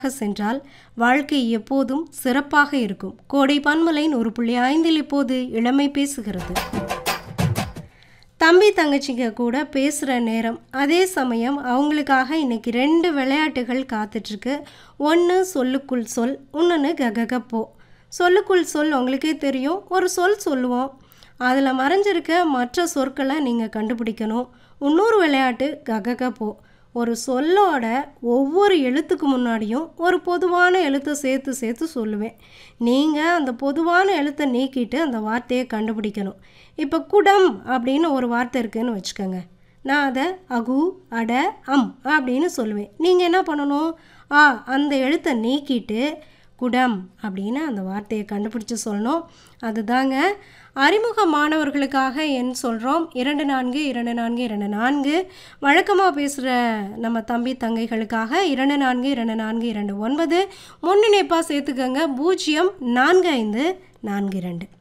சென்றால் வாழ்க்கை எப்போதும் சிறப்பாக இருக்கும் கோடை பன்மலைன் ஒரு புள்ளி ஐந்தில் இப்போது இளமை பேசுகிறது தம்பி தங்கச்சிங்க கூட பேசுகிற நேரம் அதே சமயம் அவங்களுக்காக இன்னைக்கு ரெண்டு விளையாட்டுகள் காத்துட்ருக்கு ஒன்று சொல்லுக்குள் சொல் இன்னொன்று கககப்போ சொல்லுக்குள் சொல் உங்களுக்கே தெரியும் ஒரு சொல் சொல்லுவோம் அதில் மறைஞ்சிருக்க மற்ற சொற்களை நீங்கள் கண்டுபிடிக்கணும் இன்னொரு விளையாட்டு கககப்போ ஒரு சொல்லோட ஒவ்வொரு எழுத்துக்கு முன்னாடியும் ஒரு பொதுவான எழுத்தை சேர்த்து சேர்த்து சொல்லுவேன் நீங்கள் அந்த பொதுவான எழுத்தை நீக்கிட்டு அந்த வார்த்தையை கண்டுபிடிக்கணும் இப்போ குடம் அப்படின்னு ஒரு வார்த்தை இருக்குதுன்னு வச்சுக்கோங்க நான் அதை அகு அட அம் அப்படின்னு சொல்லுவேன் நீங்கள் என்ன பண்ணணும் ஆ அந்த எழுத்தை நீக்கிட்டு குடம் அப்படின்னு அந்த வார்த்தையை கண்டுபிடிச்சு சொல்லணும் அதுதாங்க அறிமுக மாணவர்களுக்காக என் சொல்கிறோம் இரண்டு நான்கு இரண்டு நான்கு இரண்டு நான்கு வழக்கமாக பேசுகிற நம்ம தம்பி தங்கைகளுக்காக இரண்டு நான்கு இரண்டு நான்கு இரண்டு ஒன்பது முன்னிணைப்பாக சேர்த்துக்கங்க பூஜ்ஜியம் நான்கு ஐந்து நான்கு இரண்டு